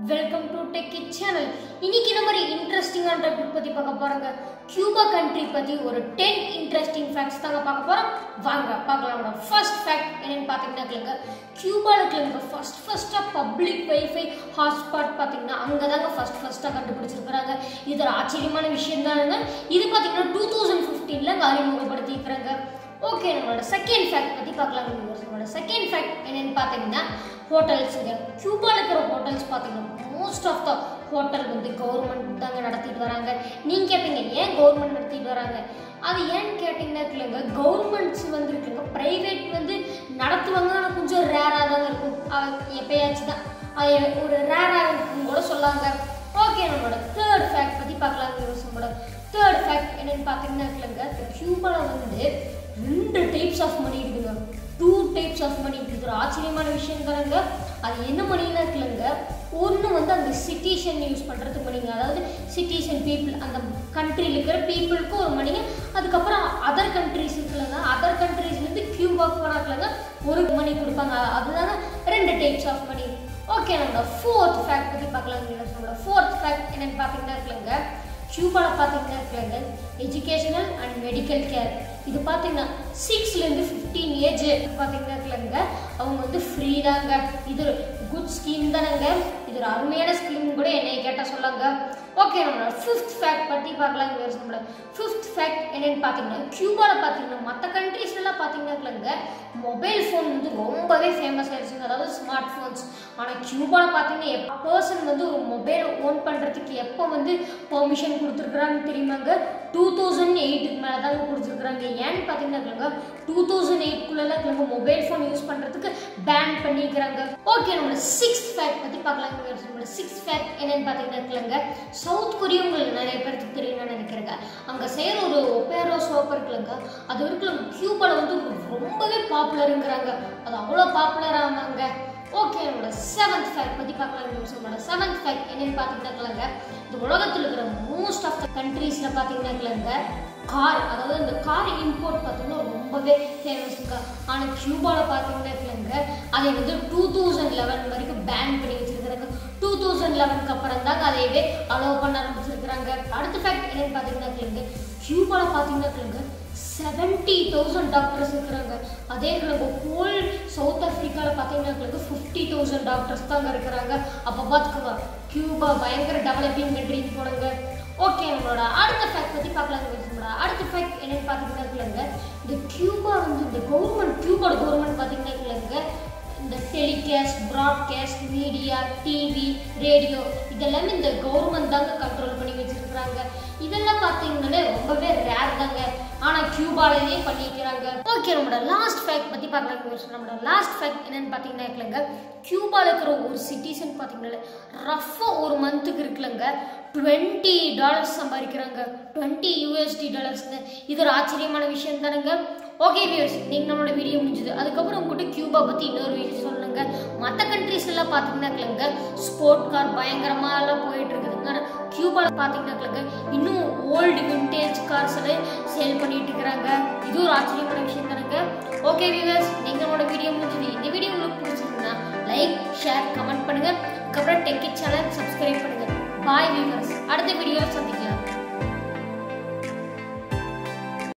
Welcome to tech channel இன்னைக்கு நம்ம ஒரு இன்ட்ரெஸ்டிங்கான டாபிக் பத்தி பார்க்க போறோங்க கியூபா கண்ட்ரி பத்தி ஒரு 10 இன்ட்ரெஸ்டிங் ஃபேக்ட்ஸ் தாங்க பார்க்க போறோம் வாங்க பார்க்கலாம் ஃபர்ஸ்ட் ஃபேக்ட் என்னன்னு பாத்தீங்கன்னா கேளுங்க கியூபால கேளுங்க ஃபர்ஸ்ட் ஃபர்ஸ்டா பப்ளிக் வைஃபை ஹாட்ஸ்பாட் பாத்தீங்கன்னா அங்க தாங்க ஃபர்ஸ்ட் ஃபர்ஸ்டா கண்டுபிடிச்சிருக்காங்க இது ஒரு ஆச்சரியமான விஷயம் தானுங்க இது பாத்தீங்கன்னா டூ தௌசண்ட் ஃபிஃப்டீன்ல அறிமுகப்படுத்திக்கிறாங்க ஓகே நம்மளோட செகண்ட் ஃபேக்ட் பத்தி பார்க்கலாம் viewers. நம்மளோட செகண்ட் ஃபேக்ட் என்னன்னு பார்த்தீங்கன்னா ஹோட்டல்ஸுங்க கியூபால இருக்கிற ஹோட்டல்ஸ் பார்த்தீங்கன்னா மோஸ்ட் ஆஃப் த ஹோட்டல் வந்து கவர்மெண்ட் தாங்க நடத்திட்டு வராங்க நீங்க கேட்பீங்க ஏன் கவர்மெண்ட் நடத்திட்டு வராங்க அது ஏன்னு கேட்டிங்கன்னா இல்லைங்க கவர்மெண்ட்ஸ் வந்து இருக்குங்க ப்ரைவேட் வந்து நடத்துவாங்க ஆனால் கொஞ்சம் ரேராக தாங்க இருக்கும் அது எப்பயாச்சும் தான் அது ஒரு ரேராக இருக்கும் கூட சொல்லாங்க ஓகே நம்மளோட தேர்ட் ஃபேக்ட் பற்றி பார்க்கலாம் viewers. நம்மளோட தேர்ட் ஃபேக்ட் என்னன்னு பார்த்தீங்கன்னா இல்லைங்க கியூபாவில் வந்து ரெண்டு டைப்ஸ் ஆஃப் மணி இருக்குங்க டூ டைப்ஸ் ஆஃப் மணி இது ஒரு ஆச்சரியமான விஷயம் தானங்க அது என்ன மணினா இருக்குல்லங்க ஒன்று வந்து அந்த சிட்டிசன் யூஸ் பண்ணுறது மணிங்க அதாவது சிட்டிசன் பீப்புள் அந்த கண்ட்ரியில் இருக்கிற பீப்புளுக்கு ஒரு மணிங்க அதுக்கப்புறம் அதர் கண்ட்ரிஸ் இருக்குல்லங்க அதர் கண்ட்ரிஸ்லேருந்து கியூபாக்கு போனாக்கலங்க ஒரு மணி கொடுப்பாங்க அதுதாங்க ரெண்டு டைப்ஸ் ஆஃப் மணி ஓகே நம்மளோட ஃபோர்த் ஃபேக்ட் பற்றி பார்க்கலாம் நம்மளோட ஃபோர்த் ஃபேக்ட் என்னன்னு பார்த்தீங்கன்னா இருக்குல்லங்க கியூபாவில் பார்த்தீங்கன்னா இருக்குல்லங்க எஜுகேஷனல் அண்ட் மெடிக்கல் கேர் இது பார்த்தீங்கன்னா சிக்ஸ்லேருந்து ஃபிஃப்டீன் ஏஜ் பார்த்தீங்கன்னா இருக்குல்லங்க அவங்க வந்து ஃப்ரீ தாங்க இது ஒரு குட் ஸ்கீம் தானேங்க இது ஒரு அருமையான ஸ்கீம் கூட என்னை கேட்டால் சொல்லாங்க ஓகே நம்மளோட ஃபிஃப்த் ஃபேக்ட் பற்றி பார்க்கலாம் viewers. நம்மளோட ஃபிஃப்த் ஃபேக்ட் என்னன்னு பார்த்தீங்கன்னா கியூபாவில் பார்த்தீங்கன்னா மற்ற கண்ட்ரீஸ்லாம் பார்த்தீங்கன்னா இல்லைங்க மொபைல் ஃபோன் வந்து ரொம்பவே ஃபேமஸ் ஆயிடுச்சுங்க அதாவது ஸ்மார்ட் ஃபோன்ஸ் ஆனால் கியூபாவில் பார்த்தீங்கன்னா பர்சன் வந்து ஒரு மொபைல் ஓன் பண்ணுறதுக்கு எப்போ வந்து பெர்மிஷன் கொடுத்துருக்குறான்னு தெரியுமாங்க டூ தௌசண்ட் எயிட்டுக்கு மேலே தாங்க கொடுத்துருக்குறாங்க ஏன்னு பார்த்தீங்கன்னா இல்லைங்க டூ தௌசண்ட் எயிட்குள்ளெல்லாம் இல்லைங்க மொபைல் ஃபோன் யூஸ் பண்ணுறதுக்கு பேன் பண்ணிக்கிறாங்க ஓகே நம்மளோட சிக்ஸ்த் ஃபேக்ட் பற்றி பார்க்கலாம் நம்மளோட சிக்ஸ்த் ஃபேக்ட் என்னன்னு பார்த்தீங்கன்னா இல்லைங்க சவுத் கொரியா உங்களுக்கு நிறைய பேருக்கு தெரியும்னு நினைக்கிறேங்க அங்கே செய்கிற ஒரு ஒப்பேரோ சோப் இருக்குல்லங்க அது இருக்குல்ல கியூபாவில் வந்து ரொம்பவே பாப்புலருங்கிறாங்க அது அவ்வளோ பாப்புலர் ஆமாங்க ஓகே நம்மளோட செவன்த் ஃபேக்ட் பற்றி பார்க்கலாம் நம்மளோட செவன்த் ஃபேக்ட் என்னன்னு பார்த்தீங்கன்னா இந்த உலகத்தில் இருக்கிற மோஸ்ட் ஆஃப் த கண்ட்ரீஸில் பார்த்தீங்கன்னா கார் அதாவது இந்த கார் இம்போர்ட் பார்த்தீங்கன்னா ரொம்பவே ஃபேமஸுங்க ஆனால் கியூபாவில் பார்த்தீங்கன்னா இல்லைங்க அதை வந்து டூ தௌசண்ட் லெவன் வரைக்கும் பேன் பண்ணி வச்சிருக்கிறாங்க டூ தௌசண்ட் லெவனுக்கு அப்புறம் தாங்க அதையவே அலோவ் பண்ண ஆரம்பிச்சிருக்கிறாங்க அடுத்த ஃபேக்ட் என்னன்னு பார்த்தீங்கன்னா இல்லைங்க கியூபாவில் பார்த்தீங்கன்னா இல்லைங்க செவன்ட்டி தௌசண்ட் டாக்டர்ஸ் இருக்கிறாங்க அதே நம்ம ஹோல் சவுத் ஆஃப்ரிக்காவில் பார்த்தீங்கன்னா ஃபிஃப்டி தௌசண்ட் டாக்டர்ஸ் தாங்க இருக்கிறாங்க அப்போ பார்த்துக்கோங்க கியூபா பயங்கர டெவலப்பிங் கண்ட்ரிக்கு போனாங்க ஓகே நம்மளோட அடுத்த ஃபேக்ட் பற்றி பார்க்கலாம் நம்மளோட அடுத்த ஃபேக்ட் என்னன்னு பார்த்தீங்கன்னா இல்லைங்க இந்த கியூபா வந்து இந்த கவர்மெண்ட் கியூபாவோட கவர்மெண்ட் பார்த்தீங்கன்னா இல்லைங்க இந்த telecast broadcast media TV radio இதெல்லாமே இந்த கவர்மெண்ட் தாங்க கண்ட்ரோல் பண்ணி வச்சிருக்கிறாங்க இதெல்லாம் பார்த்தீங்கன்னா ரொம்பவே ரேர் தாங்க ஆனால் கியூபாலேயே பண்ணிக்கிறாங்க ஓகே நம்மளோட லாஸ்ட் ஃபேக்ட் பற்றி பார்க்கலாம் நம்மளோட லாஸ்ட் ஃபேக்ட் என்னன்னு பார்த்தீங்கன்னா இல்லைங்க கியூபாவில் இருக்கிற ஒரு சிட்டிசன் பார்த்தீங்கன்னா ரஃபாக ஒரு மந்த்துக்கு இருக்குல்லங்க டுவெண்ட்டி டாலர்ஸ் சம்பாதிக்கிறாங்க டுவெண்ட்டி யூஎஸ்டி டாலர்ஸ்ங்க இது ஒரு ஆச்சரியமான விஷயம் தானுங்க ஓகே வியூர்ஸ் நீங்கள் நம்மளோட வீடியோ முடிஞ்சுது அதுக்கப்புறம் உங்ககிட்ட கியூபா பற்றி இன்னொரு வீடியோ சொல்லுங்க மற்ற கண்ட்ரீஸ் எல்லாம் பார்த்தீங்கன்னாக்கலங்க ஸ்போர்ட் கார் பயங்கரமாக எல்லாம் போயிட்டு இருக்குதுங்க ஆனால் கியூபாவில் பார்த்தீங்கன்னாக்கலங்க இன்னும் ஓல்டு விண்டேஜ் கார்ஸ் எல்லாம் சேல் பண்ணிட்டு இருக்கிறாங்க இது ஒரு ஆச்சரியமான விஷயம் தானுங்க ஓகே வியூவர்ஸ் நீங்கள் நம்மளோட வீடியோ முடிஞ்சது இந்த வீடியோ உங்களுக்கு பிடிச்சிருந்தா லைக் ஷேர் கமெண்ட் பண்ணுங்க அதுக்கப்புறம் டெக்கி சேனல் சப்ஸ்கிரைப் பண்ணுங்க பாய் வியூவர்ஸ் அடுத்த வீடியோவில் சந்திக்கலாம்